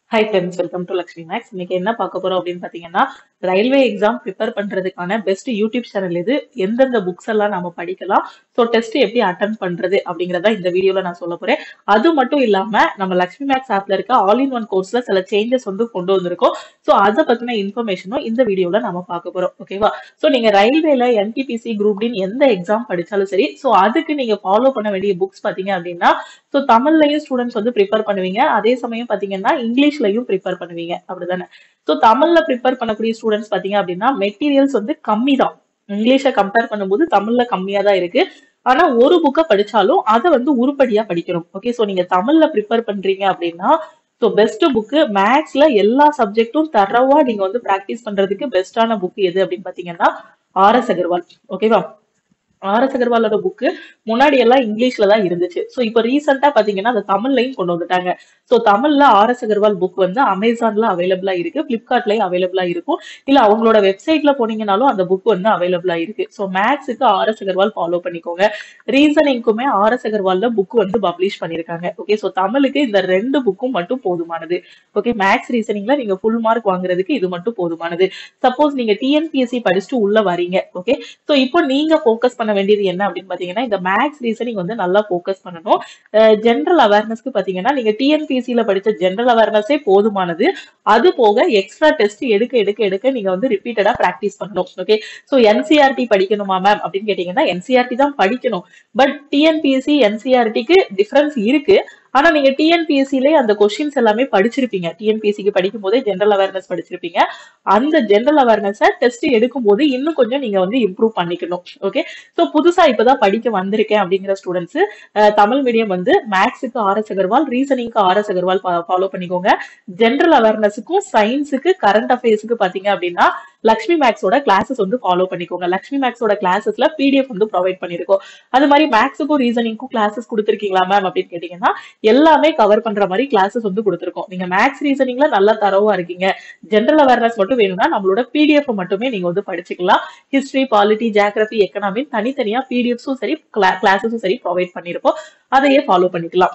high friends welcome to Lakshmi maths இன்னைக்கு என்ன பார்க்க போறோம் அப்படின்னு பாத்தீங்கன்னா ரயில்வே எக்ஸாம் ப்ரிப்பேர் பண்றதுக்கான பெஸ்ட் யூடியூப் சேனல் இது எந்தெந்த புக்ஸ் எல்லாம் நம்ம படிக்கலாம் ஸோ டெஸ்ட் எப்படி அட்டன் பண்றது அப்படிங்கறத இந்த வீடியோல நான் சொல்ல போறேன் அது மட்டும் இல்லாம நம்ம லக்ஷ்மி மேக்ஸ் ஆப்ல இருக்க ஆல் இன் ஒன் கோர்ஸ்ல சில சேஞ்சஸ் வந்து கொண்டு வந்திருக்கோம் ஸோ அதை பத்தின இன்ஃபர்மேஷனும் இந்த வீடியோல நம்ம பார்க்க போறோம் ஓகேவா ஸோ நீங்க ரயில்வேல என்டிபிசி குரூப் டின் எந்த எக்ஸாம் படிச்சாலும் சரி ஸோ அதுக்கு நீங்க ஃபாலோ பண்ண வேண்டிய புக்ஸ் பாத்தீங்க அப்படின்னா ஸோ தமிழ்லையும் ஸ்டூடெண்ட்ஸ் வந்து ப்ரிப்பேர் பண்ணுவீங்க அதே சமயம் பாத்தீங்கன்னா இங்கிலீஷ்லயும் ப்ரிப்பேர் பண்ணுவீங்க அப்படிதானே ஸோ தமிழ்ல ப்ரிப்பேர் பண்ணக்கூடிய ஸ்டூடெண்ட்ஸ் பாத்தீங்க அப்படின்னா மெட்டீரியல்ஸ் வந்து கம்மி தான் இங்கிலீஷை கம்பேர் பண்ணும்போது தமிழ்ல கம்மியா தான் இருக்கு ஆனா ஒரு புக்கை படிச்சாலும் அதை வந்து உருப்படியா படிக்கணும் ஓகே ஸோ நீங்க தமிழ்ல ப்ரிப்பேர் பண்றீங்க அப்படின்னா ஸோ பெஸ்ட் புக்கு மேக்ஸ்ல எல்லா சப்ஜெக்ட்டும் தரவா நீங்க வந்து ப்ராக்டிஸ் பண்றதுக்கு பெஸ்டான புக் எது அப்படின்னு பாத்தீங்கன்னா ஆர் எஸ் அகர்வால் ஓகேவா ஆர் எஸ் அகர்வாலோட புக்கு முன்னாடி எல்லாம் இங்கிலீஷ்ல தான் இருந்துச்சு ஸோ இப்போ ரீசெண்டா பாத்தீங்கன்னா அதை தமிழ்லையும் கொண்டு வந்துட்டாங்க ஸோ தமிழ்ல ஆர் எஸ் அகர்வால் புக் வந்து அமேசான்ல அவைலபிளா இருக்கு பிளிப்கார்ட்லயும் அவைலபிளா இருக்கும் இல்ல அவங்களோட வெப்சைட்ல போனீங்கனாலும் அந்த புக் வந்து அவைலபிளா இருக்கு ஸோ மேக்ஸுக்கு ஆர் எஸ் அகர்வால் ஃபாலோ பண்ணிக்கோங்க ரீசனிங்க்குமே ஆர் எஸ் அகர்வால்ல புக் வந்து பப்ளிஷ் பண்ணிருக்காங்க ஓகே ஸோ தமிழுக்கு இந்த ரெண்டு புக்கும் மட்டும் போதுமானது ஓகே மேக்ஸ் ரீசனிங்ல நீங்க ஃபுல் மார்க் வாங்குறதுக்கு இது மட்டும் போதுமானது சப்போஸ் நீங்க டிஎன்பிஎஸ்சி படிச்சுட்டு உள்ள வரீங்க ஓகே ஸோ இப்போ நீங்க ஃபோக்கஸ் பண்ண வேண்டியது என்ன அப்படின்னு பாத்தீங்கன்னா இந்த மேக்ஸ் ரீசனிங் வந்து நல்லா ஃபோக்கஸ் பண்ணணும் ஜென்ரல் அவேர்னஸ்க்கு பாத்தீங்கன்னா நீங்க டிஎன்பிஎஸ்சியில படிச்ச ஜென்ரல் அவேர்னஸே போதுமானது அது போக எக்ஸ்ட்ரா டெஸ்ட் எடுக்க எடுக்க எடுக்க நீங்க வந்து ரிப்பீட்டடா பிராக்டிஸ் பண்ணணும் ஓகே ஸோ என்சிஆர்டி படிக்கணுமா மேம் அப்படின்னு கேட்டீங்கன்னா என்சிஆர்டி தான் படிக்கணும் பட் டிஎன்பிஎஸ்சி என்சிஆர்டிக்கு டிஃபரன்ஸ் இருக்கு ஆனா நீங்க டிஎன்பிஎஸ்சிலே அந்த கொஸ்டின்ஸ் எல்லாமே படிச்சிருப்பீங்க டிஎன்பிஎஸ்சிக்கு படிக்கும் போதே ஜென்ரல் அவேர்னஸ் படிச்சிருப்பீங்க அந்த ஜென்ரல் அவேர்னஸை டெஸ்ட் எடுக்கும் போது இன்னும் கொஞ்சம் நீங்க வந்து இம்ப்ரூவ் பண்ணிக்கணும் ஓகே ஸோ புதுசா இப்பதான் படிக்க வந்திருக்கேன் அப்படிங்கிற ஸ்டூடெண்ட்ஸ் தமிழ் மீடியம் வந்து மேக்ஸுக்கு ஆர் எஸ் அகர்வால் ரீசனிங்க்கு ஆர் எஸ் அகர்வால் ஃபாலோ பண்ணிக்கோங்க ஜென்ரல் அவேர்னஸுக்கும் சயின்ஸுக்கு கரண்ட் அஃபேர்ஸுக்கு பாத்தீங்க அப்படின்னா லக்ஷ்மி மேக்ஸோட கிளாஸஸ் வந்து ஃபாலோ பண்ணிக்கோங்க லக்ஷ்மி மேக்ஸோட கிளாஸஸ்ல பிடிஎஃப் வந்து ப்ரொவைட் பண்ணிருக்கோம் அது மாதிரி மேக்ஸுக்கும் ரீசனிங்க்கும் கிளாஸஸ் கொடுத்துருக்கீங்களா மேம் அப்படின்னு கேட்டீங்கன்னா எல்லாமே கவர் பண்ற மாதிரி கிளாஸஸ் வந்து கொடுத்துருக்கோம் நீங்க மேக்ஸ் ரீசனிங்ல நல்லா தரவா இருக்கீங்க ஜென்ரல் அவேர்னஸ் மட்டும் வேணும்னா நம்மளோட பிடிஎஃப் மட்டுமே நீங்க வந்து படிச்சுக்கலாம் ஹிஸ்டரி பாலிட்டி ஜியாகிரபி எக்கனாமி தனித்தனியா பிடிஎஃப்ஸும் சரி கிளாஸஸும் சரி ப்ரொவைட் பண்ணிருப்போம் அதையே ஃபாலோ பண்ணிக்கலாம்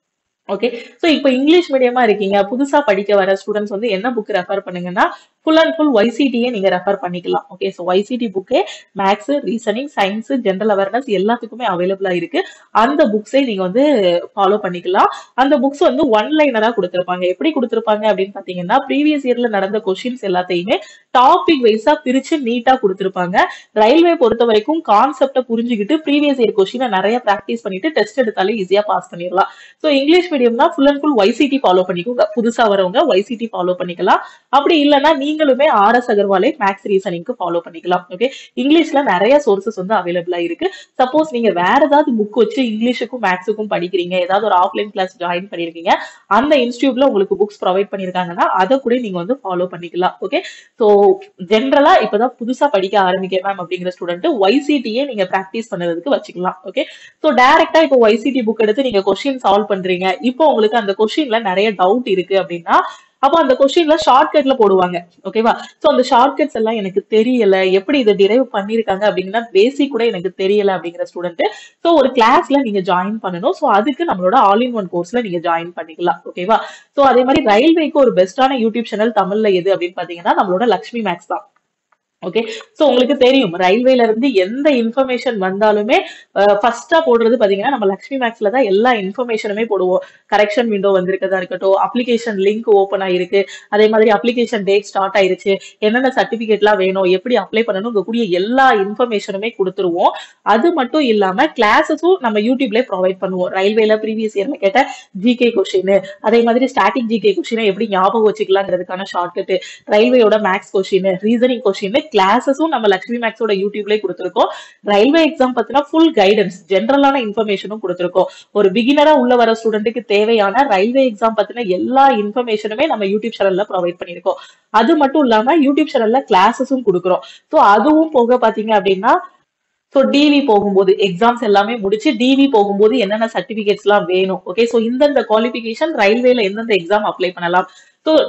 ஓகே ஸோ இப்போ இங்கிலீஷ் மீடியமா இருக்கீங்க புதுசா படிக்க வர ஸ்டூடெண்ட்ஸ் வந்து என்ன புக் ரெஃபர் பண்ணுங்கன்னா ஃபுல் அண்ட் ஃபுல் ஒய்சிடியே நீங்க ரெஃபர் பண்ணிக்கலாம் ஓகே ஸோ ஒய்சிடி புக்கே maths reasoning science general awareness எல்லாத்துக்குமே அவைலபிளா இருக்கு அந்த புக்ஸை நீங்க வந்து ஃபாலோ பண்ணிக்கலாம் அந்த புக்ஸ் வந்து ஒன் லைனரா கொடுத்துருப்பாங்க எப்படி கொடுத்துருப்பாங்க அப்படின்னு பாத்தீங்கன்னா ப்ரீவியஸ் இயர்ல நடந்த கொஸ்டின்ஸ் எல்லாத்தையுமே டாபிக் வைஸா பிரிச்சு நீட்டா கொடுத்துருப்பாங்க ரயில்வே பொறுத்த வரைக்கும் கான்செப்டை புரிஞ்சுக்கிட்டு ப்ரீவியஸ் இயர் கொஸ்டினை நிறைய ப்ராக்டிஸ் பண்ணிட்டு டெஸ்ட் எடுத்தாலே ஈஸியா பாஸ் பண்ணிடலாம் ஸோ இங்கிலீஷ் மீடியம்னா full and full YCT follow பண்ணிக்கோங்க புதுசா வரவங்க ஒய்சிடி ஃபாலோ பண்ணிக்கலாம் அப்படி இல்லைன்னா நீங்களுமே ஆர் எஸ் அகர்வாலே மேக்ஸ் ரீசனிங்க்கு ஃபாலோ பண்ணிக்கலாம் ஓகே இங்கிலீஷ்ல நிறைய சோர்சஸ் வந்து அவைலபிளா இருக்கு சப்போஸ் நீங்க வேற ஏதாவது புக் வச்சு இங்கிலீஷுக்கும் மேக்ஸுக்கும் படிக்கிறீங்க ஏதாவது ஒரு ஆஃப்லைன் கிளாஸ் ஜாயின் பண்ணிருக்கீங்க அந்த இன்ஸ்டியூட்ல உங்களுக்கு புக்ஸ் ப்ரொவைட் பண்ணிருக்காங்கன்னா அதை கூட நீங்க வந்து ஃபாலோ பண்ணிக்கலாம் ஓகே ஸோ ஜென்ரலா இப்பதான் புதுசா படிக்க ஆரம்பிக்கிறேன் மேம் அப்படிங்கிற ஸ்டூடெண்ட் ஒய்சிடியே நீங்க ப்ராக்டிஸ் பண்ணுறதுக்கு வச்சுக்கலாம் ஓகே ஸோ டைரக்டா இப்போ ஒய்சிடி புக் எடுத்து நீங்க கொஸ்டின் சால்வ் பண்றீங்க இப்போ உங்களுக்கு அந்த கொஸ்டின்ல நிறைய டவுட் இருக்கு அப்படின்னா அப்போ அந்த கொஸ்டின்ல ஷார்ட்கட்ல போடுவாங்க ஓகேவா சோ அந்த ஷார்ட்கட்ஸ் எல்லாம் எனக்கு தெரியல எப்படி இதை டிரைவ் பண்ணிருக்காங்க அப்படின்னா பேசிக் கூட எனக்கு தெரியல அப்படிங்கிற ஸ்டூடெண்ட் சோ ஒரு கிளாஸ்ல நீங்க ஜாயின் பண்ணணும் சோ அதுக்கு நம்மளோட ஆல் இன் ஒன் கோர்ஸ்ல நீங்க ஜாயின் பண்ணிக்கலாம் ஓகேவா சோ அதே மாதிரி ரயில்வேக்கு ஒரு பெஸ்டான யூடியூப் சேனல் தமிழ்ல எது அப்படின்னு பாத்தீங்கன்னா நம்மளோட லக்ஷ்மி மேக்ஸ் தான் ஓகே சோ உங்களுக்கு தெரியும் ரயில்வேல இருந்து எந்த இன்ஃபர்மேஷன் வந்தாலுமே ஃபர்ஸ்டா போடுறது பாத்தீங்கன்னா நம்ம லக்ஷ்மி மேக்ஸ்ல தான் எல்லா இன்ஃபர்மேஷனுமே போடுவோம் கரெக்ஷன் விண்டோ வந்திருக்கதா இருக்கட்டும் அப்ளிகேஷன் லிங்க் ஓப்பன் ஆயிருக்கு அதே மாதிரி அப்ளிகேஷன் டேட் ஸ்டார்ட் ஆயிருச்சு என்னென்ன சர்டிபிகேட்லாம் வேணும் எப்படி அப்ளை பண்ணணும் கூடிய எல்லா இன்ஃபர்மேஷனுமே கொடுத்துருவோம் அது மட்டும் இல்லாம கிளாஸஸும் நம்ம யூடியூப்ல ப்ரொவைட் பண்ணுவோம் ரயில்வேல ப்ரீவியஸ் இயர்ல கேட்ட ஜிகே கொஸ்டின் அதே மாதிரி ஸ்டாட்டிக் ஜிகே கொஸ்டினை எப்படி ஞாபகம் வச்சுக்கலாங்கிறதுக்கான ஷார்ட்கட் ரயில்வேயோட மேக்ஸ் கொஸ்டின் ரீசனிங் கொஸ்டின் கிளாஸஸும் நம்ம லக்ஷ்மி மேக்ஸோட யூடியூப்ல கொடுத்துருக்கோம் ரயில்வே எக்ஸாம் பத்தின ஃபுல் கைடன்ஸ் ஜென்ரலான இன்ஃபர்மேஷனும் கொடுத்துருக்கோம் ஒரு பிகினரா உள்ள வர ஸ்டூடெண்ட்டுக்கு தேவையான ரயில்வே எக்ஸாம் பத்தின எல்லா இன்ஃபர்மேஷனுமே நம்ம யூடியூப் சேனல்ல ப்ரொவைட் பண்ணிருக்கோம் அது மட்டும் இல்லாம யூடியூப் சேனல்ல கிளாஸஸும் கொடுக்குறோம் ஸோ அதுவும் போக பாத்தீங்க அப்படின்னா ஸோ டிவி போகும்போது எக்ஸாம்ஸ் எல்லாமே முடிச்சு டிவி போகும்போது என்னென்ன சர்டிபிகேட்ஸ் எல்லாம் வேணும் ஓகே ஸோ இந்தந்த குவாலிஃபிகேஷன் ரயில்வேல எந்தெந்த எக்ஸாம் அப்ளை பண்ணலாம் ஸோ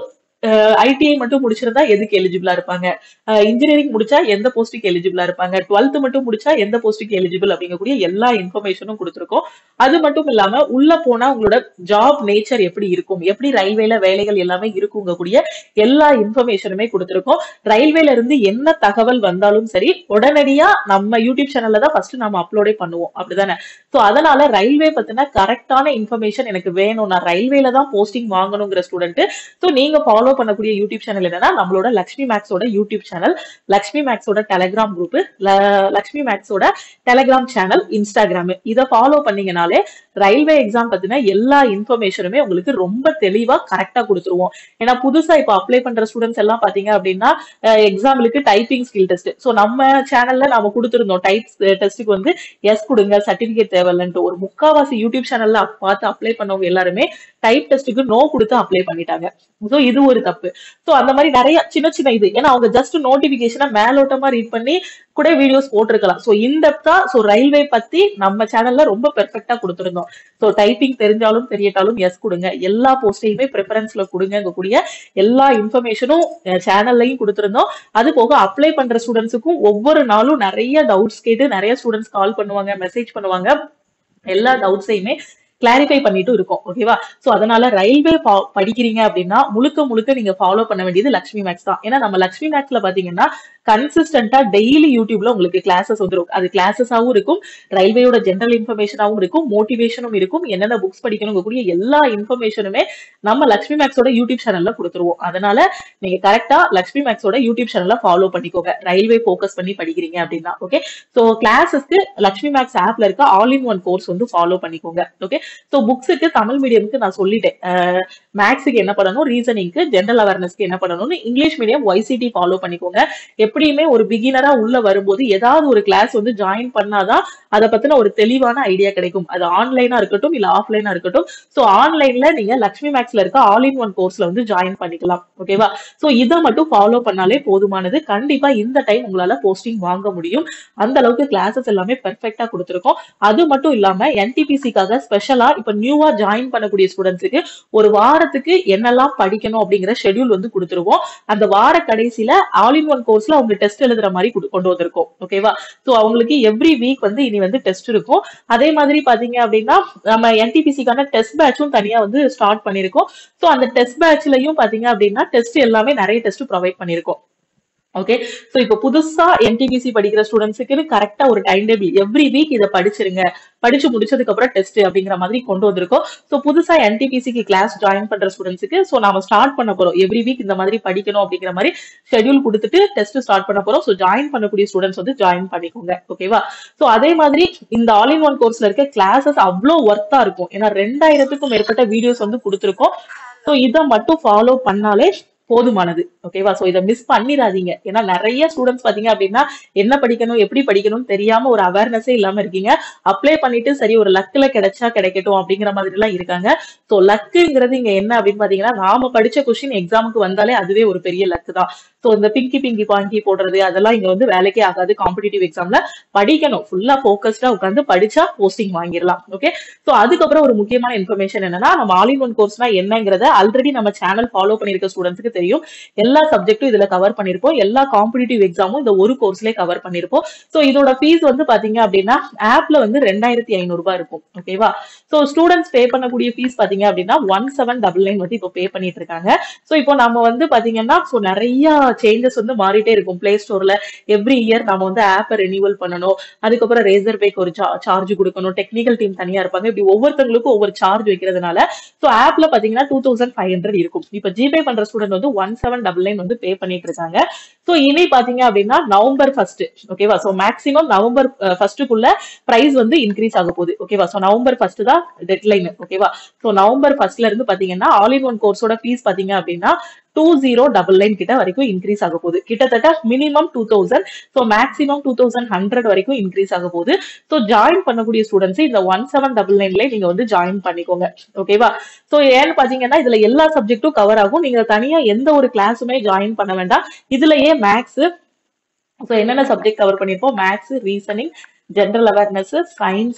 ஐடிஐ மட்டும் முடிச்சிருந்தா எதுக்கு எலிஜிபிளா இருப்பாங்க இன்ஜினியரிங் முடிச்சா எந்த போஸ்ட்டுக்கு எலிஜிபிளா இருப்பாங்க டுவெல்த் மட்டும் முடிச்சா எந்த போஸ்ட்டுக்கு எலிஜிபிள் அப்படிங்கக்கூடிய எல்லா இன்ஃபர்மேஷனும் கொடுத்துருக்கோம் அது மட்டும் இல்லாம உள்ள போனா உங்களோட ஜாப் நேச்சர் எப்படி இருக்கும் எப்படி ரயில்வேல வேலைகள் எல்லாமே இருக்குங்கக்கூடிய எல்லா இன்ஃபர்மேஷனுமே கொடுத்துருக்கோம் ரயில்வேல இருந்து என்ன தகவல் வந்தாலும் சரி உடனடியா நம்ம யூடியூப் சேனல்ல தான் ஃபர்ஸ்ட் நம்ம அப்லோடே பண்ணுவோம் அப்படிதானே சோ அதனால ரயில்வே பத்தின கரெக்டான இன்ஃபர்மேஷன் எனக்கு வேணும் நான் ரயில்வேல தான் போஸ்டிங் வாங்கணுங்கிற ஸ்டூடெண்ட் சோ நீங்க ஃபாலோ பண்ணக்கூடிய யூடியூப் சேனல் என்னன்னா நம்மளோட லக்ஷ்மி மேக்ஸோட யூடியூப் சேனல் லக்ஷ்மி மேக்ஸோட டெலகிராம் குரூப் லக்ஷ்மி மேக்ஸோட டெலகிராம் சேனல் இன்ஸ்டாகிராம் இதை ஃபாலோ பண்ணீங்கனாலே ரயில்வே எக்ஸாம் பத்தின எல்லா இன்ஃபர்மேஷனுமே உங்களுக்கு ரொம்ப தெளிவா கரெக்டா கொடுத்துருவோம் ஏன்னா புதுசா இப்போ அப்ளை பண்ற ஸ்டூடெண்ட்ஸ் எல்லாம் பாத்தீங்க அப்படின்னா எக்ஸாம்பிளுக்கு டைப்பிங் ஸ்கில் டெஸ்ட் ஸோ நம்ம சேனல்ல நாம கொடுத்துருந்தோம் டைப் டெஸ்ட்டுக்கு வந்து எஸ் கொடுங்க சர்டிபிகேட் தேவையில்லைன்ட்டு ஒரு முக்காவாசி யூடியூப் சேனல்ல பார்த்து அப்ளை பண்ணவங்க எல்லாருமே டைப் டெஸ்ட்டுக்கு நோ கொடுத்து அப்ளை பண்ணிட்டாங்க ஸோ இது ஒரு தப்பு ஸோ அந்த மாதிரி நிறைய சின்ன சின்ன இது ஏன்னா அவங்க ஜஸ்ட் நோட்டிபிகேஷனை மேலோட்டமா ரீட் பண்ணி கூட வீடியோஸ் போட்டிருக்கலாம் ஸோ இன்டெப்தா ஸோ ரயில்வே பத்தி நம்ம சேனல்ல ரொம்ப பெர்ஃபெக்டா கொடுத்துருந்தோம் ஸோ டைப்பிங் தெரிஞ்சாலும் தெரியட்டாலும் எஸ் கொடுங்க எல்லா போஸ்டையுமே ப்ரிஃபரன்ஸ்ல கொடுங்க கூடிய எல்லா இன்ஃபர்மேஷனும் சேனல்லையும் கொடுத்துருந்தோம் அது போக அப்ளை பண்ற ஸ்டூடெண்ட்ஸுக்கும் ஒவ்வொரு நாளும் நிறைய டவுட்ஸ் கேட்டு நிறைய ஸ்டூடெண்ட்ஸ் கால் பண்ணுவாங்க மெசேஜ் பண்ணுவாங்க எல்லா டவுட்ஸையுமே கிளாரிஃபை பண்ணிட்டு இருக்கோம் ஓகேவா சோ அதனால ரயில்வே படிக்கிறீங்க அப்படின்னா முழுக்க முழுக்க நீங்க ஃபாலோ பண்ண வேண்டியது லக்ஷ்மி மேக்ஸ் தான் ஏன்னா நம்ம லக்ஷ்மி மேக்ஸ்ல பாத்தீங்கன்னா கன்சிஸ்டன்டா டெய்லி யூடியூப்ல உங்களுக்கு கிளாஸஸ் வந்துடும் அது கிளாஸஸாவும் இருக்கும் ரயில்வேயோட ஜென்ரல் இன்ஃபர்மேஷனாவும் இருக்கும் மோட்டிவேஷனும் இருக்கும் என்னென்ன புக்ஸ் படிக்கணும் கூடிய எல்லா இன்ஃபர்மேஷனுமே நம்ம லக்ஷ்மி மேக்ஸோட யூடியூப் சேனல்ல கொடுத்துருவோம் அதனால நீங்க கரெக்டா லக்ஷ்மி மேக்ஸோட யூடியூப் சேனல்ல ஃபாலோ பண்ணிக்கோங்க ரயில்வே ஃபோக்கஸ் பண்ணி படிக்கிறீங்க அப்படின்னா ஓகே சோ கிளாஸஸ்க்கு லக்ஷ்மி மேக்ஸ் ஆப்ல இருக்க ஆல் இன் ஒன் கோர்ஸ் வந்து ஃபாலோ பண்ணிக்கோங்க ஓகே சோ புக்ஸுக்கு தமிழ் மீடியமுக்கு நான் சொல்லிட்டேன் மேக்ஸுக்கு என்ன பண்ணணும் ரீசனிங்க்கு ஜென்ரல் அவேர்னஸ்க்கு என்ன பண்ணணும்னு இங்கிலீஷ் மீடியம் ஒய்சிடி ஃபாலோ பண்ணிக்கோங்க எப்படியுமே ஒரு பிகினரா உள்ள வரும்போது ஏதாவது ஒரு கிளாஸ் வந்து ஜாயின் பண்ணாதான் அதை பத்தின ஒரு தெளிவான ஐடியா கிடைக்கும் அது ஆன்லைனா இருக்கட்டும் இல்ல ஆஃப்லைனா இருக்கட்டும் சோ ஆன்லைன்ல நீங்க லக்ஷ்மி மேக்ஸ்ல இருக்க ஆல் இன் ஒன் கோர்ஸ்ல வந்து ஜாயின் பண்ணிக்கலாம் ஓகேவா சோ இதை மட்டும் ஃபாலோ பண்ணாலே போதுமானது கண்டிப்பா இந்த டைம் உங்களால போஸ்டிங் வாங்க முடியும் அந்த அளவுக்கு கிளாஸஸ் எல்லாமே பெர்ஃபெக்டா கொடுத்துருக்கோம் அது மட்டும் இல்லாம என்டிபிசிக்காக ஸ்பெஷலா இப்ப நியூவா ஜாயின் பண்ணக்கூடிய ஸ்டூடெண்ட்ஸுக்கு ஒரு வாரத்துக்கு என்னெல்லாம் படிக்கணும் அப்படிங்கிற ஷெட்யூல் வந்து கொடுத்துருவோம் அந்த வார கடைசியில ஆல் இன் ஒன் கோர்ஸ்ல அவங்க டெஸ்ட் எழுதுற மாதிரி கொண்டு வந்திருக்கோம் ஓகேவா சோ அவங்களுக்கு எவ்ரி வீக் வந்து இனி வந்து டெஸ்ட் இருக்கும் அதே மாதிரி பாத்தீங்க அப்படின்னா நம்ம என்டிபிசிக்கான டெஸ்ட் பேட்சும் தனியா வந்து ஸ்டார்ட் பண்ணிருக்கோம் சோ அந்த டெஸ்ட் பேட்ச்லயும் பாத்தீங்க அப்படின்னா டெஸ்ட் எல்லாமே நிறைய டெஸ்ட் ப்ரொவைட் பண்ணிருக்கோம் ஓகே சோ இப்போ புதுசா என்டிபிசி படிக்கிற ஸ்டூடெண்ட்ஸுக்கு கரெக்டா ஒரு டைம் டேபிள் எவ்ரி வீக் இதை படிச்சிருங்க படிச்சு முடிச்சதுக்கு அப்புறம் டெஸ்ட் அப்படிங்கிற மாதிரி கொண்டு வந்திருக்கோம் சோ புதுசா என்டிபிசிக்கு கிளாஸ் ஜாயின் பண்ற ஸ்டூடெண்ட்ஸுக்கு சோ நாம ஸ்டார்ட் பண்ண போறோம் எவ்ரி வீக் இந்த மாதிரி படிக்கணும் அப்படிங்கிற மாதிரி ஷெட்யூல் கொடுத்துட்டு டெஸ்ட் ஸ்டார்ட் பண்ண போறோம் சோ ஜாயின் பண்ணக்கூடிய ஸ்டூடெண்ட்ஸ் வந்து ஜாயின் பண்ணிக்கோங்க ஓகேவா சோ அதே மாதிரி இந்த ஆல் இன் ஒன் கோர்ஸ்ல இருக்க கிளாஸஸ் அவ்வளோ ஒர்த்தா இருக்கும் ஏன்னா ரெண்டாயிரத்துக்கும் மேற்பட்ட வீடியோஸ் வந்து கொடுத்துருக்கோம் சோ இதை மட்டும் ஃபாலோ பண்ணாலே போதுமானது ஓகேவா சோ இதை மிஸ் பண்ணிடாதீங்க ஏன்னா நிறைய ஸ்டூடெண்ட்ஸ் பாத்தீங்க அப்படின்னா என்ன படிக்கணும் எப்படி படிக்கணும்னு தெரியாம ஒரு அவேர்னஸே இல்லாம இருக்கீங்க அப்ளை பண்ணிட்டு சரி ஒரு லக்ல கிடைச்சா கிடைக்கட்டும் அப்படிங்கிற மாதிரி எல்லாம் இருக்காங்க சோ லக்குங்கிறது இங்க என்ன அப்படின்னு பாத்தீங்கன்னா நாம படிச்ச கொஸ்டின் எக்ஸாமுக்கு வந்தாலே அதுவே ஒரு பெரிய லக்கு தான் சோ இந்த பிங்கி பிங்கி பாங்கி போடுறது அதெல்லாம் இங்க வந்து வேலைக்கே ஆகாது காம்படிட்டிவ் எக்ஸாம்ல படிக்கணும் ஃபுல்லா போக்கஸ்டா உட்காந்து படிச்சா போஸ்டிங் வாங்கிடலாம் ஓகே சோ அதுக்கப்புறம் ஒரு முக்கியமான இன்ஃபர்மேஷன் என்னன்னா நம்ம ஆல் இன் ஒன் கோர்ஸ்னா என்னங்கிறத ஆல்ரெடி நம்ம சேனல் ஃபாலோ பண்ணிருக்க ஸ்டூடெண்ட்ஸ்க்கு தெரியும் எல்லா சப்ஜெக்டும் இதுல கவர் பண்ணிருப்போம் எல்லா காம்படிட்டிவ் எக்ஸாமும் இந்த ஒரு கோர்ஸ்லயே கவர் பண்ணிருப்போம் சோ இதோட ஃபீஸ் வந்து பாத்தீங்க அப்படின்னா ஆப்ல வந்து ரெண்டாயிரத்தி ஐநூறு ரூபாய் இருக்கும் ஓகேவா சோ ஸ்டூடெண்ட்ஸ் பே பண்ணக்கூடிய ஃபீஸ் பாத்தீங்க அப்படின்னா ஒன் செவன் டபுள் நைன் வந்து இப்போ பே பண்ணிட்டு இருக்காங்க சோ இப்போ நம்ம வந்து பாத்தீங்கன்னா சோ நிறைய சேஞ்சஸ் வந்து மாறிட்டே இருக்கும் பிளே ஸ்டோர்ல எவ்ரி இயர் நம்ம வந்து ஆப்பை ரெனியூவல் பண்ணணும் அதுக்கப்புறம் ரேசர் பேக் ஒரு சார்ஜ் கொடுக்கணும் டெக்னிக்கல் டீம் தனியா இருப்பாங்க இப்படி ஒவ்வொருத்தவங்களுக்கும் ஒவ்வொரு சார்ஜ் வைக்கிறதுனால சோ ஆப்ல பாத்தீங்கன்னா டூ தௌசண்ட் ஃபைவ் ஹண்ட்ரட் இருக்கும் இப்போ ஜிபே பண்ற ஸ்டூடெண்ட் வந்து ஒன் செவன் டபுள் நைன் வந்து பே பண்ணிட்டு இருக்காங்க சோ இனி பாத்தீங்க அப்படின்னா நவம்பர் ஃபர்ஸ்ட் ஓகேவா சோ மேக்ஸிமம் நவம்பர் ஃபர்ஸ்ட்டுக்குள்ள பிரைஸ் வந்து இன்க்ரீஸ் ஆக போகுது ஓகேவா சோ நவம்பர் ஃபர்ஸ்ட் தான் டெட்லைன் ஓகேவா சோ நவம்பர் ஃபர்ஸ்ட்ல இருந்து பாத்தீங்கன்னா ஆல் இன் ஒன் கோர்ஸோட ஃபீஸ் பாத்தீங்க அப்படின்னா டூ ஜீரோ டபுள் நைன் கிட்ட வரைக்கும் இன்க்ரீஸ் ஆக போகுது கிட்டத்தட்ட minimum two thousand so maximum two thousand hundred வரைக்கும் இன்க்ரீஸ் ஆக போகுது ஸோ ஜாயின் பண்ணக்கூடிய ஸ்டூடெண்ட்ஸ் இந்த ஒன் செவன் டபுள் நைன்ல நீங்க வந்து ஜாயின் பண்ணிக்கோங்க ஓகேவா ஸோ ஏன்னு பாத்தீங்கன்னா இதுல எல்லா சப்ஜெக்ட்டும் கவர் ஆகும் நீங்க தனியா எந்த ஒரு கிளாஸுமே ஜாயின் பண்ண வேண்டாம் இதுலயே மேக்ஸ் ஸோ என்னென்ன சப்ஜெக்ட் கவர் பண்ணிருப்போம் maths reasoning general awareness science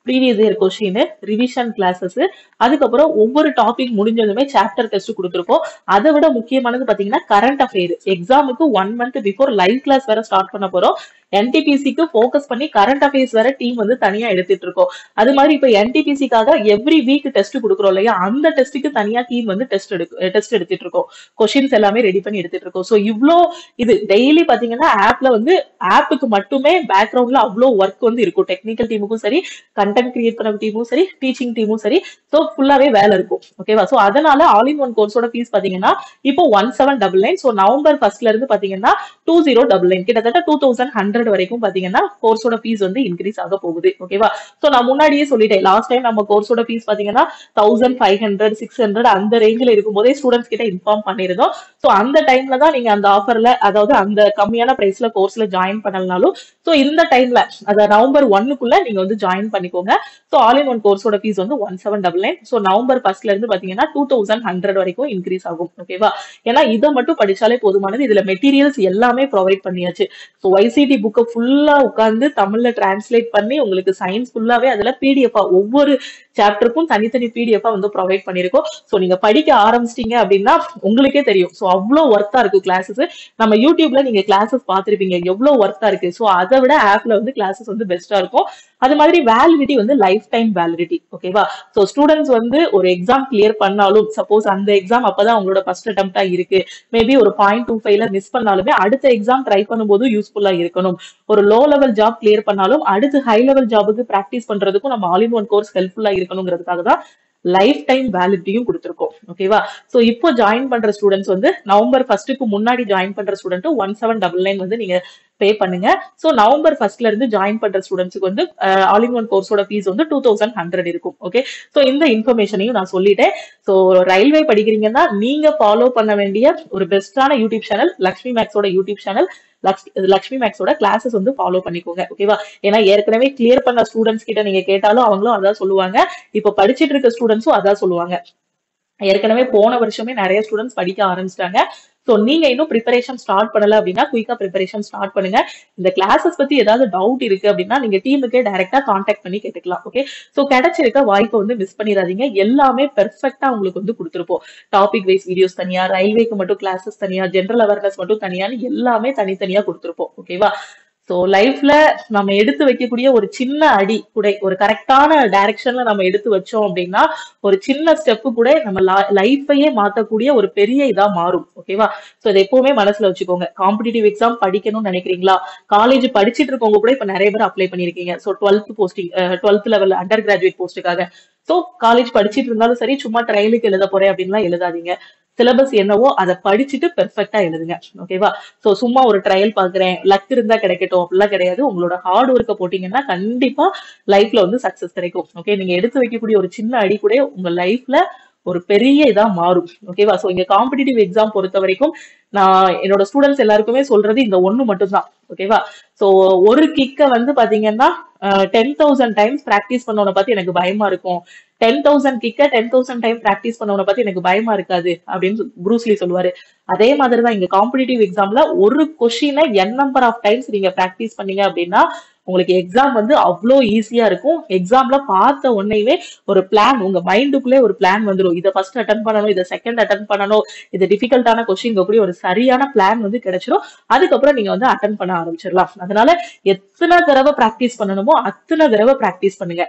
previous year question revision classes அதுக்கப்புறம் ஒவ்வொரு டாபிக் முடிஞ்சதுமே சாப்டர் டெஸ்ட் கொடுத்துருக்கோம் அதை விட முக்கியமானது பாத்தீங்கன்னா கரண்ட் அஃபேர் எக்ஸாமுக்கு one month before live class வேற ஸ்டார்ட் பண்ண போறோம் என்டிபிசிக்கு ஃபோக்கஸ் பண்ணி கரண்ட் அஃபேர்ஸ் வேற டீம் வந்து தனியா எடுத்துட்டு இருக்கோம் அது மாதிரி இப்ப என்டிபிசிக்காக எவ்ரி வீக் டெஸ்ட் கொடுக்குறோம் இல்லையா அந்த டெஸ்ட்டுக்கு தனியா டீம் வந்து டெஸ்ட் எடுக்க டெஸ்ட் எடுத்துட்டு இருக்கோம் கொஷின்ஸ் எல்லாமே ரெடி பண்ணி எடுத்துட்டு இருக்கோம் ஸோ இவ்ளோ இது டெய்லி பாத்தீங்கன்னா ஆப்ல வந்து ஆப்புக்கு மட்டுமே பேக்ரவுண்ட்ல அவ்வளோ ஒர்க் வந்து இருக்கும் டெக்னிக்கல் டீமுக்கும் சரி கண்டென்ட் கிரியேட் பண்ண டீமும் சரி டீச்சிங் டீமும் சரி ஸோ ஃபுல்லாவே வேலை இருக்கும் ஓகேவா ஸோ அதனால ஆல் இன் ஒன் கோர்ஸோட ஃபீஸ் பாத்தீங்கன்னா இப்போ one seven double nine so November ஃபர்ஸ்ட்ல இருந்து பாத்தீங்கன்னா டூ ஜீரோ டபுள் நைன் கிட்டத்தட்ட டூ தௌசண்ட் ஹண்ட்ரட் வரைக்கும் பாத்தீங்கன்னா கோர்ஸோட ஃபீஸ் வந்து இன்க்ரீஸ் ஆக போகுது ஓகேவா ஸோ நான் முன்னாடியே சொல்லிட்டேன் லாஸ்ட் டைம் நம்ம கோர்ஸோட ஃபீஸ் பாத்தீங்கன்னா thousand five hundred six hundred அந்த ரேஞ்சில் இருக்கும்போதே ஸ்டூடெண்ட்ஸ் கிட்ட இன்ஃபார்ம் பண்ணிருந்தோம் ஸோ அந்த டைம்ல தான் நீங்க அந்த ஆஃபர்ல அதாவது அந்த கம்மியான பிரைஸ்ல கோர்ஸ்ல ஜாயின் பண்ணலனாலும் ஸோ இந்த டைம்ல அதாவது நவம்பர் ஒன்னுக்குள்ள நீங்க வந்து ஜாயின் பண்ணிக்கோங்க ஸோ ஆல் இன் ஒன் கோர்ஸோட ஃபீஸ் வந்து one seven double nine so November ஃபர்ஸ்ட்ல இருந்து பாத்தீங்கன்னா டூ தௌசண்ட் ஹண்ட்ரட் வரைக்கும் இன்க்ரீஸ் ஆகும் ஓகேவா ஏன்னா இதை மட்டும் படிச்சாலே போதுமானது இதுல மெட்டீரியல்ஸ் எல்லாமே ப்ரொவைட் பண்ணியாச்சு ஸோ YCT புக்கை ஃபுல்லா உட்காந்து தமிழ்ல டிரான்ஸ்லேட் பண்ணி உங்களுக்கு சயின்ஸ் ஃபுல்லாவே அதுல பிடிஎஃப் ஒவ்வொரு சாப்டருக்கும் தனித்தனி பிடிஎஃப் வந்து ப்ரொவைட் பண்ணிருக்கோம் ஸோ நீங்க படிக்க ஆரம்பிச்சிட்டீங்க அப்படின்னா உங்களுக்கே தெரியும் ஸோ அவ்வளோ ஒர்த்தா இருக்கு கிளாஸஸ் நம்ம யூடியூப்ல நீங்க கிளாஸஸ் பார்த்திருப்பீங்க எவ்வளவு ஒர்த்தா இருக்கு ஸோ அதை விட ஆப்ல வந்து கிளாஸஸ் வந்து பெஸ்டா இருக்கும் அது மாதிரி வேலிடிட்டி வந்து லைஃப் டைம் வேலிடிட்டி ஓகேவா ஸோ ஸ்டூடெண்ட்ஸ் வந்து ஒரு எக்ஸாம் கிளியர் பண்ணாலும் சப்போஸ் அந்த எக்ஸாம் அப்பதான் அவங்களோட ஃபர்ஸ்ட் அட்டம்ப்டா இருக்கு மேபி ஒரு பாயிண்ட் டூ ஃபைவ்ல மிஸ் பண்ணாலுமே அடுத்த எக்ஸாம் ட்ரை பண்ணும்போது யூஸ்ஃபுல்லா இருக்கணும் ஒரு லோ லெவல் ஜாப் கிளியர் பண்ணாலும் அடுத்து ஹை லெவல் ஜாபுக்கு ப்ராக்டிஸ் பண்றதுக்கும் நம்ம ஆல் இன் ஒன் கோர்ஸ் ஹெல்ப்ஃபுல்லா இருக்கணுங்கிறதுக்காக தான் லைஃப் டைம் வேலிடிட்டியும் கொடுத்துருக்கோம் ஓகேவா சோ இப்போ ஜாயின் பண்ற ஸ்டூடெண்ட்ஸ் வந்து நவம்பர் ஃபர்ஸ்ட்டுக்கு முன்னாடி ஜாயின் பண்ற student one seven double nine வந்து நீங்க பே பண்ணுங்க சோ நவம்பர் ஃபர்ஸ்ட்ல இருந்து ஜாயின் பண்ற ஸ்டூடெண்ட்ஸ்க்கு வந்து ஆல் இன் ஒன் கோர்ஸோட ஃபீஸ் வந்து டூ தௌசண்ட் ஹண்ட்ரட் இருக்கும் ஓகே சோ இந்த இன்ஃபர்மேஷனையும் நான் சொல்லிட்டேன் சோ ரயில்வே படிக்கிறீங்கன்னா நீங்க ஃபாலோ பண்ண வேண்டிய ஒரு பெஸ்டான யூடியூப் சேனல் லக்ஷ்மி மேக்ஸோட யூடியூப் சேனல் லக்ஷ்மி மேக்ஸோட கிளாஸஸ் வந்து ஃபாலோ பண்ணிக்கோங்க ஓகேவா ஏன்னா ஏற்கனவே கிளியர் பண்ண ஸ்டூடெண்ட்ஸ் கிட்ட நீங்க கேட்டாலும் அவங்களும் அதான் சொல்லுவாங்க இப்ப படிச்சிட்டு இருக்க ஸ்டூடெண்ட்ஸும் அதான் சொல்லுவாங்க ஏற்கனவே போன வருஷமே நிறைய ஸ்டூடெண்ட்ஸ் படிக்க ஆரம்பிச்சிட்டாங்க ஸோ நீங்க இன்னும் ப்ரிப்பரேஷன் ஸ்டார்ட் பண்ணல அப்படின்னா குயிக்கா ப்ரிப்பரேஷன் ஸ்டார்ட் பண்ணுங்க இந்த கிளாஸஸ் பத்தி ஏதாவது டவுட் இருக்கு அப்படின்னா நீங்க டீமுக்கே டைரக்டா காண்டாக்ட் பண்ணி கேட்டுக்கலாம் ஓகே ஸோ கிடைச்சிருக்க வாய்ப்பை வந்து மிஸ் பண்ணிடாதீங்க எல்லாமே பெர்ஃபெக்டா உங்களுக்கு வந்து கொடுத்துருப்போம் டாபிக் வைஸ் வீடியோஸ் தனியா ரயில்வேக்கு மட்டும் கிளாஸஸ் தனியா ஜென்ரல் அவேர்னஸ் மட்டும் தனியான்னு எல்லாமே தனித்தனியா கொடுத்துருப்போம் ஓகேவா ஸோ லைஃப்ல நம்ம எடுத்து வைக்கக்கூடிய ஒரு சின்ன அடி கூட ஒரு கரெக்டான டைரக்ஷன்ல நம்ம எடுத்து வச்சோம் அப்படின்னா ஒரு சின்ன ஸ்டெப்பு கூட நம்ம லைஃபையே மாத்தக்கூடிய ஒரு பெரிய இதா மாறும் ஓகேவா ஸோ இதை எப்பவுமே மனசுல வச்சுக்கோங்க காம்படிட்டிவ் எக்ஸாம் படிக்கணும்னு நினைக்கிறீங்களா காலேஜ் படிச்சிட்டு இருக்கவங்க கூட இப்ப நிறைய பேர் அப்ளை பண்ணிருக்கீங்க so twelfth posting twelfth level under graduate போஸ்ட்டுக்காக ஸோ காலேஜ் படிச்சிட்டு இருந்தாலும் சரி சும்மா ட்ரையலுக்கு எழுத போறேன் அப்படின்லாம் எழுதாதீங்க சிலபஸ் என்னவோ அதை படிச்சுட்டு பெர்ஃபெக்டா எழுதுங்க ஓகேவா சோ சும்மா ஒரு ட்ரையல் பாக்குறேன் லக் இருந்தா கிடைக்கட்டும் அப்படிலாம் கிடையாது உங்களோட ஹார்ட் ஒர்க்கை போட்டீங்கன்னா கண்டிப்பா லைஃப்ல வந்து சக்சஸ் கிடைக்கும் ஓகே நீங்க எடுத்து வைக்கக்கூடிய ஒரு சின்ன அடி கூட உங்க லைஃப்ல ஒரு பெரிய இதா மாறும் ஓகேவா சோ இங்க காம்படிட்டிவ் எக்ஸாம் பொறுத்த வரைக்கும் நான் என்னோட ஸ்டூடெண்ட்ஸ் எல்லாருக்குமே சொல்றது இந்த ஒண்ணு மட்டும்தான் ஓகேவா சோ ஒரு கிக்க வந்து பாத்தீங்கன்னா டென் தௌசண்ட் டைம்ஸ் பிராக்டிஸ் பண்ணவனை பார்த்து எனக்கு பயமா இருக்கும் டென் தௌசண்ட் கிக்க டென் தௌசண்ட் டைம் பிராக்டிஸ் பண்ணவனை பார்த்து எனக்கு பயமா இருக்காது அப்படின்னு ப்ரூஸ்லி சொல்லுவாரு அதே மாதிரி தான் இங்க காம்படிட்டிவ் எக்ஸாம்ல ஒரு கொஷினை என் நம்பர் ஆஃப் டைம்ஸ் நீங்க பிராக்டிஸ் பண்ணீங்க அப்படின்னா உங்களுக்கு எக்ஸாம் வந்து அவ்வளோ ஈஸியா இருக்கும் எக்ஸாம்ல பார்த்த உடனேவே ஒரு பிளான் உங்க மைண்டுக்குள்ளே ஒரு பிளான் வந்துடும் இதை ஃபர்ஸ்ட் அட்டன் பண்ணணும் இதை செகண்ட் அட்டன் பண்ணணும் இது டிஃபிகல்ட்டான கொஸ்டின் கூடிய ஒரு சரியான பிளான் வந்து கிடைச்சிரும் அதுக்கப்புறம் நீங்க வந்து அட்டன் பண்ண ஆரம்பிச்சிடலாம் அதனால எத்தனை தடவை பிராக்டிஸ் பண்ணணுமோ அத்தனை தடவை பிராக்டிஸ் பண்ணுங்க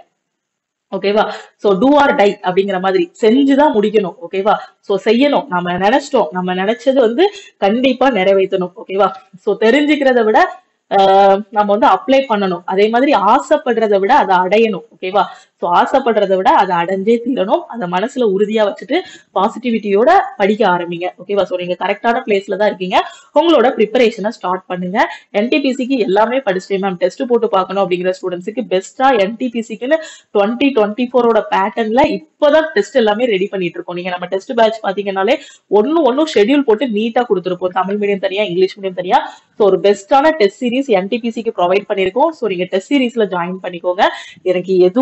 ஓகேவா சோ டூ ஆர் டை அப்படிங்கிற மாதிரி செஞ்சுதான் முடிக்கணும் ஓகேவா சோ செய்யணும் நம்ம நினைச்சிட்டோம் நம்ம நினைச்சது வந்து கண்டிப்பா நிறைவேற்றணும் ஓகேவா சோ தெரிஞ்சுக்கிறத விட ஆஹ் நம்ம வந்து அப்ளை பண்ணணும் அதே மாதிரி ஆசைப்படுறதை விட அதை அடையணும் ஓகேவா ஸோ ஆசைப்படுறதை விட அதை அடைஞ்சே தீரணும் அதை மனசுல உறுதியா வச்சுட்டு பாசிட்டிவிட்டியோட படிக்க ஆரம்பிங்க ஓகேவா ஸோ நீங்க கரெக்டான பிளேஸ்ல தான் இருக்கீங்க உங்களோட ப்ரிப்பரேஷனை ஸ்டார்ட் பண்ணுங்க என்டிபிசிக்கு எல்லாமே படிச்சிட்டேன் மேம் டெஸ்ட் போட்டு பார்க்கணும் அப்படிங்கிற ஸ்டூடெண்ட்ஸுக்கு பெஸ்டா என்டிபிசிக்குன்னு டுவெண்ட்டி டுவெண்ட்டி ஃபோரோட பேட்டர்ன்ல இப்போதான் டெஸ்ட் எல்லாமே ரெடி பண்ணிட்டு இருக்கோம் நீங்க நம்ம டெஸ்ட் பேட்ச் பாத்தீங்கன்னாலே ஒன்னு ஒன்னும் ஷெட்யூல் போட்டு நீட்டா கொடுத்துருப்போம் தமிழ் மீடியம் தனியா இங்கிலீஷ் மீடியம் தனியா ஸோ ஒரு பெஸ்டான டெஸ்ட் சீரிஸ் என்டிபிசிக்கு ப்ரொவைட் பண்ணிருக்கோம் ஸோ நீங்க டெஸ்ட் சீரிஸ்ல ஜாயின் பண்ணிக்கோங்க எனக்கு எதுவுமே ரயில்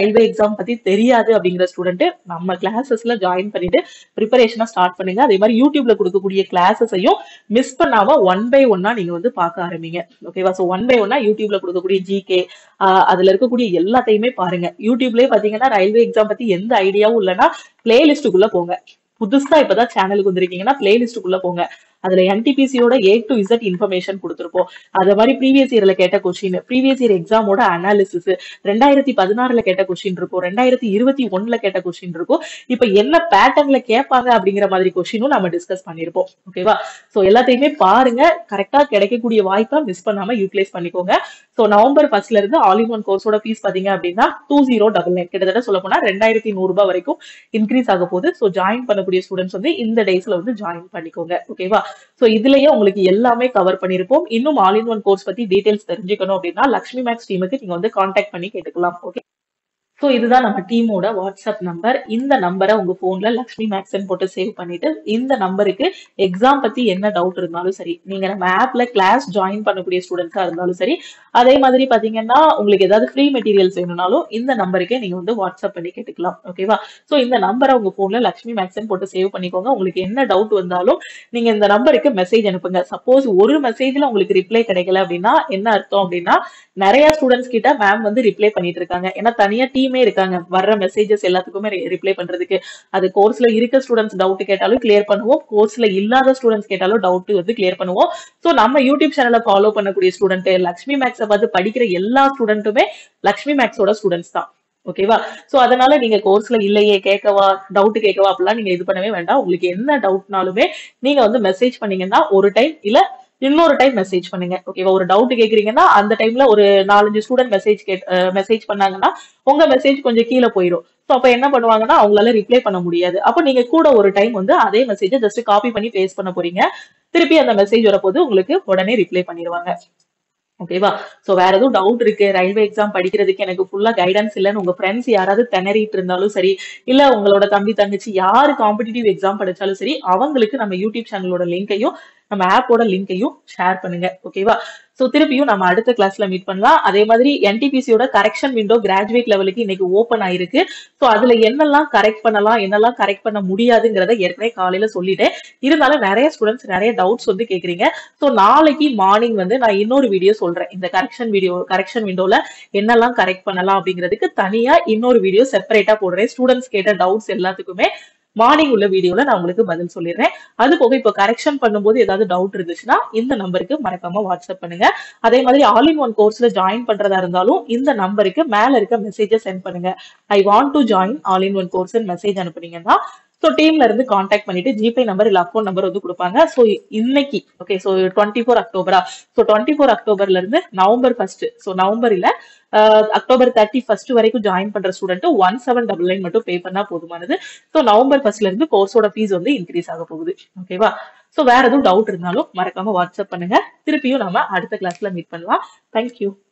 ரயில்வே எக்ஸாம் பத்தி தெரியாது அப்படிங்கிற ஸ்டூடெண்ட் நம்ம கிளாஸஸ்ல ஜாயின் பண்ணிட்டு ப்ரிப்பரேஷனா ஸ்டார்ட் பண்ணுங்க அதே மாதிரி யூடியூப்ல கொடுக்கக்கூடிய கிளாஸஸையும் மிஸ் பண்ணாம ஒன் பை ஒன்னா நீங்க வந்து பார்க்க ஆரம்பிங்க ஓகேவா சோ ஒன் பை ஒன்னா யூடியூப்ல கொடுக்கக்கூடிய ஜிகே அதுல இருக்கக்கூடிய எல்லாத்தையுமே பாருங்க யூடியூப்லயே பாத்தீங்கன்னா ரயில்வே எக்ஸாம் பத்தி எந்த ஐடியாவும் இல்லைன்னா பிளேலிஸ்டுக்குள்ள போங்க புதுசா இப்பதான் சேனலுக்கு வந்திருக்கீங்கன்னா பிளேலிஸ்டுக்குள்ள போங்க அதுல என்டிபிசியோட ஏ டு இசட் இன்ஃபர்மேஷன் கொடுத்துருப்போம் அது மாதிரி ப்ரீவியஸ் இயர்ல கேட்ட கொஸ்டின் ப்ரீவியஸ் இயர் எக்ஸாமோட அனாலிசிஸ் ரெண்டாயிரத்தி பதினாறுல கேட்ட கொஸ்டின் இருக்கும் ரெண்டாயிரத்தி இருபத்தி ஒண்ணுல கேட்ட கொஸ்டின் இருக்கும் இப்ப என்ன பேட்டர்ன்ல கேட்பாங்க அப்படிங்கிற மாதிரி கொஸ்டினும் நம்ம டிஸ்கஸ் பண்ணிருப்போம் ஓகேவா சோ எல்லாத்தையுமே பாருங்க கரெக்டா கிடைக்கக்கூடிய வாய்ப்பை மிஸ் பண்ணாம யூட்டிலைஸ் பண்ணிக்கோங்க சோ நவம்பர் ஃபர்ஸ்ட்ல இருந்து ஆல் இன் ஒன் கோர்ஸோட ஃபீஸ் பாத்தீங்க அப்படின்னா டூ ஜீரோ டபுள் நைன் கிட்டத்தட்ட சொல்ல போனா ரெண்டாயிரத்தி நூறு ரூபாய் வரைக்கும் இன்க்ரீஸ் ஆக போகுது சோ ஜாயின் பண்ணக்கூடிய ஸ்டூடெண்ட்ஸ் வந்து இந்த டேஸ்ல வந்து ஜாயின் பண்ணிக்கோங்க ஓகேவா சோ இதுலயே உங்களுக்கு எல்லாமே கவர் பண்ணிருப்போம் இன்னும் ஆல் இன் ஒன் கோர்ஸ் பத்தி டீடைல்ஸ் தெரிஞ்சுக்கணும் அப்படின்னா லக்ஷ்மி மேக்ஸ் டீமுக்கு நீங்க வந்து கான்டாக்ட் பண்ணி கேட்டுக்கலாம் ஓகே ஸோ இதுதான் நம்ம டீமோட வாட்ஸ்அப் நம்பர் இந்த நம்பரை உங்க போன்ல லக்ஷ்மி மேக்ஸ்ன்னு போட்டு சேவ் பண்ணிட்டு இந்த நம்பருக்கு எக்ஸாம் பத்தி என்ன டவுட் இருந்தாலும் சரி நீங்க நம்ம ஆப்ல கிளாஸ் ஜாயின் பண்ணக்கூடிய ஸ்டூடெண்ட்ஸா இருந்தாலும் சரி அதே மாதிரி பாத்தீங்கன்னா உங்களுக்கு ஏதாவது ஃப்ரீ மெட்டீரியல்ஸ் வேணும்னாலும் இந்த நம்பருக்கே நீங்க வந்து வாட்ஸ்அப் பண்ணி கேட்டுக்கலாம் ஓகேவா ஸோ இந்த நம்பரை உங்க போன்ல லக்ஷ்மி மேக்ஸ்ன்னு போட்டு சேவ் பண்ணிக்கோங்க உங்களுக்கு என்ன டவுட் வந்தாலும் நீங்க இந்த நம்பருக்கு மெசேஜ் அனுப்புங்க சப்போஸ் ஒரு மெசேஜ்ல உங்களுக்கு ரிப்ளை கிடைக்கல அப்படின்னா என்ன அர்த்தம் அப்படின்னா நிறைய ஸ்டூடெண்ட்ஸ் கிட்ட மேம் வந்து ரிப்ளை பண்ணிட்டு இருக்காங்க ஏன்னா தனியா டீமே இருக்காங்க வர்ற மெசேஜஸ் எல்லாத்துக்குமே ரிப்ளை பண்றதுக்கு அது கோர்ஸ்ல இருக்க ஸ்டூடெண்ட்ஸ் டவுட் கேட்டாலும் கிளியர் பண்ணுவோம் கோர்ஸ்ல இல்லாத ஸ்டூடெண்ட்ஸ் கேட்டாலும் டவுட் வந்து கிளியர் பண்ணுவோம் சோ நம்ம யூடியூப் சேனலை ஃபாலோ பண்ணக்கூடிய ஸ்டூடெண்ட் லக்ஷ்மி மேக்ஸை பார்த்து படிக்கிற எல்லா ஸ்டூடெண்ட்டுமே லக்ஷ்மி மேக்ஸோட ஸ்டூடெண்ட்ஸ் தான் ஓகேவா சோ அதனால நீங்க கோர்ஸ்ல இல்லையே கேட்கவா டவுட் கேட்கவா அப்படிலாம் நீங்க இது பண்ணவே வேண்டாம் உங்களுக்கு என்ன டவுட்னாலுமே நீங்க வந்து மெசேஜ் பண்ணீங்கன்னா ஒரு டைம் இல்ல இன்னொரு டைம் மெசேஜ் பண்ணுங்க ஓகேவா ஒரு டவுட் கேக்குறீங்கன்னா அந்த டைம்ல ஒரு நாலஞ்சு ஸ்டூடெண்ட் மெசேஜ் கேட் மெசேஜ் பண்ணாங்கன்னா உங்க மெசேஜ் கொஞ்சம் கீழே போயிடும் ஸோ அப்ப என்ன பண்ணுவாங்கன்னா அவங்களால ரிப்ளை பண்ண முடியாது அப்போ நீங்க கூட ஒரு டைம் வந்து அதே மெசேஜை ஜஸ்ட் காப்பி பண்ணி பேஸ்ட் பண்ண போறீங்க திருப்பி அந்த மெசேஜ் வரப்போது உங்களுக்கு உடனே ரிப்ளை பண்ணிடுவாங்க ஓகேவா சோ வேற எதுவும் டவுட் இருக்கு ரயில்வே எக்ஸாம் படிக்கிறதுக்கு எனக்கு ஃபுல்லா கைடன்ஸ் இல்லைன்னு உங்க ஃப்ரெண்ட்ஸ் யாராவது திணறிட்டு இருந்தாலும் சரி இல்ல உங்களோட தம்பி தங்கச்சி யாரு காம்படிட்டிவ் எக்ஸாம் படிச்சாலும் சரி அவங்களுக்கு நம்ம யூடியூப் சேனலோட லிங்கையும் நம்ம ஆப்போட லிங்கையும் ஷேர் பண்ணுங்க ஓகேவா சோ திருப்பியும் நம்ம அடுத்த கிளாஸ்ல மீட் பண்ணலாம் அதே மாதிரி என்டிபிசியோட கரெக்ஷன் விண்டோ கிராஜுவேட் லெவலுக்கு இன்னைக்கு ஓப்பன் ஆயிருக்கு சோ அதுல என்னெல்லாம் கரெக்ட் பண்ணலாம் என்னெல்லாம் கரெக்ட் பண்ண முடியாதுங்கிறத ஏற்கனவே காலையில சொல்லிட்டேன் இருந்தாலும் நிறைய ஸ்டூடெண்ட்ஸ் நிறைய டவுட்ஸ் வந்து கேக்குறீங்க சோ நாளைக்கு மார்னிங் வந்து நான் இன்னொரு வீடியோ சொல்றேன் இந்த கரெக்ஷன் வீடியோ கரெக்ஷன் விண்டோல என்னெல்லாம் கரெக்ட் பண்ணலாம் அப்படிங்கிறதுக்கு தனியா இன்னொரு வீடியோ செப்பரேட்டா போடுறேன் ஸ்டூடெண்ட்ஸ் கேட்ட டவுட்ஸ் எல்லாத்துக்குமே மார்னிங் உள்ள வீடியோல நான் உங்களுக்கு பதில் சொல்லிடுறேன் அது போக இப்போ கரெக்ஷன் பண்ணும்போது ஏதாவது டவுட் இருந்துச்சுன்னா இந்த நம்பருக்கு மறக்காம வாட்ஸ்அப் பண்ணுங்க அதே மாதிரி ஆல் இன் ஒன் கோர்ஸ்ல ஜாயின் பண்றதா இருந்தாலும் இந்த நம்பருக்கு மேல இருக்க மெசேஜை சென்ட் பண்ணுங்க I want to join all in one course message அனுப்புனீங்கன்னா ஸோ டீம்ல இருந்து காண்டாக்ட் பண்ணிட்டு ஜிபே நம்பர் இல்ல அக்கௌண்ட் நம்பர் வந்து கொடுப்பாங்க ஸோ இன்னைக்கு ஓகே ஸோ டுவெண்ட்டி ஃபோர் அக்டோபரா ஸோ டுவெண்ட்டி ஃபோர் அக்டோபர்ல இருந்து நவம்பர் ஃபர்ஸ்ட் ஸோ நவம்பர் இல்ல அக்டோபர் தேர்ட்டி ஃபர்ஸ்ட் வரைக்கும் ஜாயின் பண்ற student one seven double nine மட்டும் பே பண்ணா போதுமானது ஸோ நவம்பர் ஃபர்ஸ்ட்ல இருந்து கோர்ஸோட ஃபீஸ் வந்து இன்க்ரீஸ் ஆக போகுது ஓகேவா ஸோ வேற எதுவும் டவுட் இருந்தாலும் மறக்காம வாட்ஸ்அப் பண்ணுங்க திருப்பியும் நாம அடுத்த கிளாஸ்ல மீட் பண்ணலாம் தேங்க்யூ